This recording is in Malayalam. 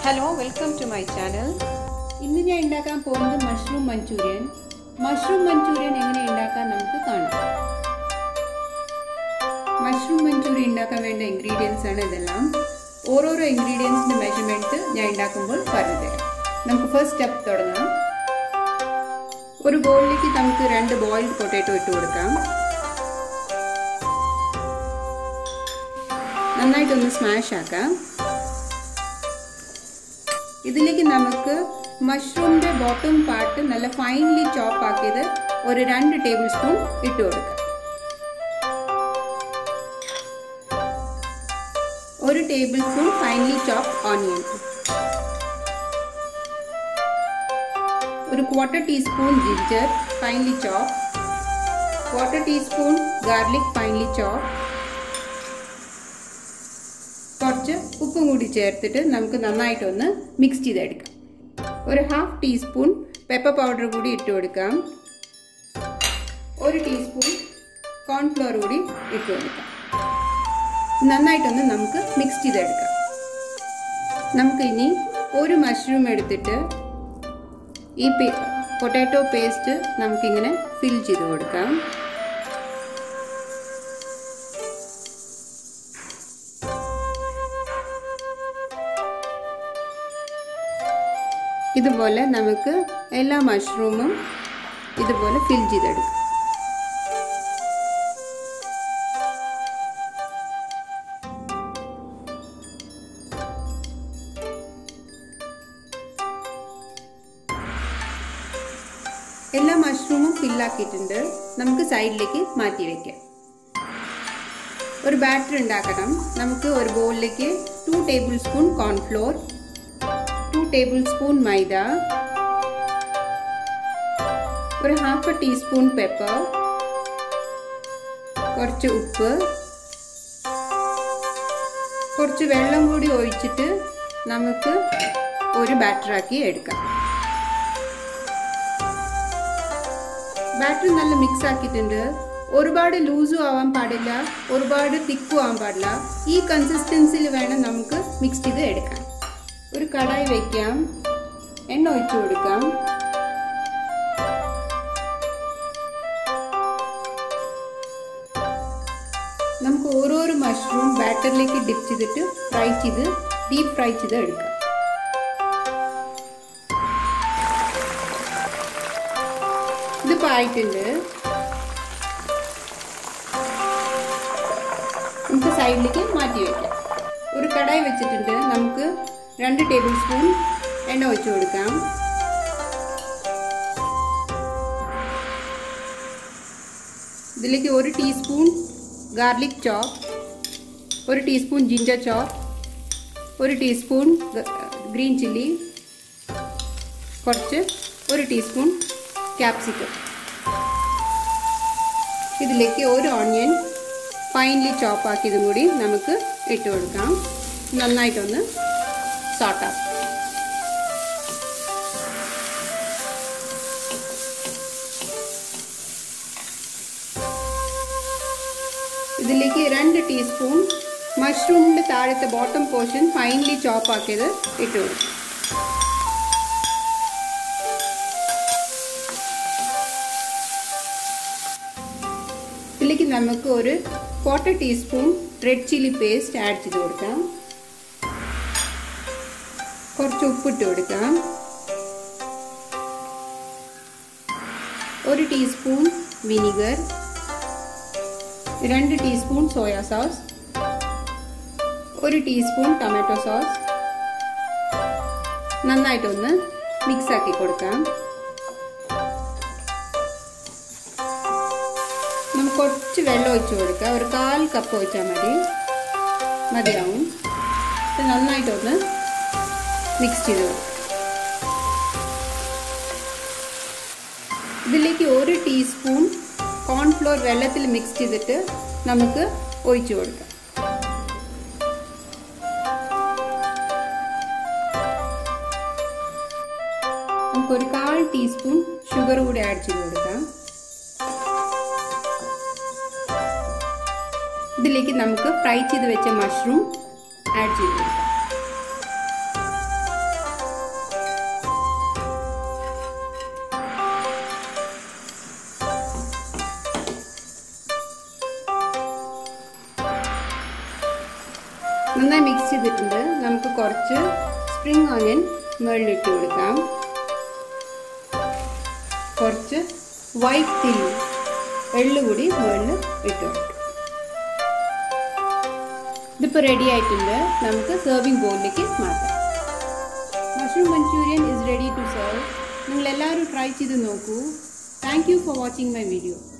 hello welcome to my channel ഇന്ന് ഞാൻ ഉണ്ടാക്കാൻ പോകുന്നത് മഷ്റൂം മഞ്ചൂരിയൻ മഷ്റൂം മഞ്ചൂരിയൻ എങ്ങനെ ഉണ്ടാക്കാൻ നമുക്ക് കാണാം മഷ്റൂം മഞ്ചൂരിയൻ ഉണ്ടാക്കാൻ വേണ്ട ഇൻഗ്രീഡിയൻസ് ആണ് ഇതെല്ലാം ഓരോരോ ഇൻഗ്രീഡിയൻസിന്റെ മെഷർമെന്റ് ഞാൻ ഉണ്ടാക്കുമ്പോൾ പറഞ്ഞുതരാം നമുക്ക് ഫസ്റ്റ് സ്റ്റെപ്പ് തുടങ്ങാം ഒരു ബോളിലേക്ക് നമുക്ക് രണ്ട് ബോയിൽഡ് പൊട്ടാറ്റോ ഇട്ട് കൊടുക്കാം നന്നായിട്ടൊന്ന് സ്മാഷ് ആക്കാം ഇതിലേക്ക് നമുക്ക് മഷ്റൂമിന്റെ ബോട്ടം പാർട്ട് നല്ല ഫൈൻലി ചോപ്പ് ആക്കിയത് ഒരു രണ്ട് ടേബിൾ സ്പൂൺ ഇട്ട് കൊടുക്കാം ഒരു tablespoon finely chop onion ഒരു quarter teaspoon ginger finely chop quarter teaspoon garlic finely chop കുറച്ച് ഉപ്പും കൂടി ചേർത്തിട്ട് നമുക്ക് നന്നായിട്ടൊന്ന് മിക്സ് ചെയ്തെടുക്കാം ഒരു ഹാഫ് ടീസ്പൂൺ പെപ്പർ പൗഡർ കൂടി ഇട്ട് കൊടുക്കാം ഒരു ടീസ്പൂൺ കോൺഫ്ലോർ കൂടി ഇട്ട് കൊടുക്കാം നന്നായിട്ടൊന്ന് നമുക്ക് മിക്സ് ചെയ്തെടുക്കാം നമുക്ക് ഇനി ഒരു മഷ്റൂം എടുത്തിട്ട് ഈ പൊട്ടാറ്റോ പേസ്റ്റ് നമുക്കിങ്ങനെ ഫിൽ ചെയ്ത് കൊടുക്കാം ഇതുപോലെ നമുക്ക് എല്ലാ മഷ്റൂമും ഇതുപോലെ ഫിൽ ചെയ്തെടുക്കാം എല്ലാ മഷ്റൂമും ഫില്ലാക്കിയിട്ടുണ്ട് നമുക്ക് സൈഡിലേക്ക് മാറ്റി വെക്കാം ഒരു ബാറ്റർ ഉണ്ടാക്കണം നമുക്ക് ഒരു ബൗളിലേക്ക് two tablespoon cornflour two tablespoon maida ഒരു ഹാഫ് ടീസ്പൂൺ പെപ്പർ കുറച്ച് ഉപ്പ് കുറച്ച് വെള്ളം കൂടി ഒഴിച്ചിട്ട് നമുക്ക് ഒരു ബാറ്ററാക്കി എടുക്കാം ബാറ്റർ നല്ല മിക്സ് ആക്കിയിട്ടുണ്ട് ഒരുപാട് ലൂസും ആവാൻ പാടില്ല ഒരുപാട് തിക്കും ആവാൻ പാടില്ല ഈ കൺസിസ്റ്റൻസിയിൽ വേണം നമുക്ക് മിക്സ് ചെയ്ത് എടുക്കാൻ ഒരു കടായി വയ്ക്കാം എണ്ണ ഒഴിച്ചു കൊടുക്കാം നമുക്ക് ഓരോരോ മഷ്റൂം ബാറ്ററിലേക്ക് ഡിപ്പ് ചെയ്തിട്ട് ഫ്രൈ ചെയ്ത് ഡീപ്പ് ഫ്രൈ ചെയ്ത് എടുക്കാം ഇതിപ്പോൾ ആയിട്ടുണ്ട് നമുക്ക് സൈഡിലേക്ക് മാറ്റി വയ്ക്കാം ഒരു കടായി വെച്ചിട്ടുണ്ട് നമുക്ക് രണ്ട് ടേബിൾ സ്പൂൺ എണ്ണ ഒഴിച്ചു കൊടുക്കാം ഇതിലേക്ക് ഒരു ടീസ്പൂൺ ഗാർലിക് ചോപ്പ് ഒരു ടീസ്പൂൺ ജിഞ്ചർ ചോപ്പ് ഒരു ടീസ്പൂൺ ഗ്രീൻ ചില്ലി കുറച്ച് ഒരു ടീസ്പൂൺ ക്യാപ്സിക്കം ഇതിലേക്ക് ഒരു ഓണിയൻ ഫൈൻലി ചോപ്പ് ആക്കിയതും കൂടി നമുക്ക് ഇട്ട് കൊടുക്കാം നന്നായിട്ടൊന്ന് സോട്ടാക്കാം ഇതിലേക്ക് രണ്ട് ടീസ്പൂൺ മഷ്റൂമിൻ്റെ താഴത്തെ ബോട്ടം പോർഷൻ ഫൈൻലി ചോപ്പ് ആക്കിയത് ഇട്ട് കൊടുക്കും ഇതിലേക്ക് നമുക്ക് ഒരു quarter teaspoon red chilli paste add ചെയ്ത് കൊടുക്കാം കുറച്ച് ഉപ്പിട്ട് കൊടുക്കാം ഒരു ടീസ്പൂൺ വിനിഗർ രണ്ട് ടീസ്പൂൺ സോയാ സോസ് ഒരു ടീസ്പൂൺ ടൊമാറ്റോ സോസ് നന്നായിട്ടൊന്ന് മിക്സ് ആക്കി കൊടുക്കാം നമുക്ക് കുറച്ച് വെള്ളം ഒഴിച്ച് കൊടുക്കാം ഒരു കാൽ കപ്പ് ഒഴിച്ചാൽ മതി മതിയാവും നന്നായിട്ടൊന്ന് മിക്സ് ചെയ്ത് കൊടുക്കാം ഇതിലേക്ക് ഒരു ടീസ്പൂൺ കോൺഫ്ലോർ വെള്ളത്തിൽ മിക്സ് ചെയ്തിട്ട് നമുക്ക് ഒഴിച്ചു കൊടുക്കാം നമുക്കൊരു കാൽ ടീസ്പൂൺ ഷുഗർ കൂടി ആഡ് ചെയ്ത് കൊടുക്കാം ഇതിലേക്ക് നമുക്ക് ഫ്രൈ ചെയ്ത് വെച്ച മഷ്റൂം ആഡ് ചെയ്ത് കൊടുക്കാം നന്നായി മിക്സ് ചെയ്തിട്ടുണ്ട് നമുക്ക് കുറച്ച് സ്പ്രിംഗ് ഓണിയൻ മുകളിലിട്ട് കൊടുക്കാം കുറച്ച് വൈറ്റ് തിരി എള്ളു കൂടി മുകളിൽ ഇട്ട് കൊടുക്കാം ഇതിപ്പോൾ റെഡി ആയിട്ടുണ്ട് നമുക്ക് സെർവിങ് ബോളിലേക്ക് മാറ്റാം mushroom manchurian is ready to serve നിങ്ങൾ എല്ലാവരും ട്രൈ ചെയ്ത് നോക്കൂ thank you for watching my video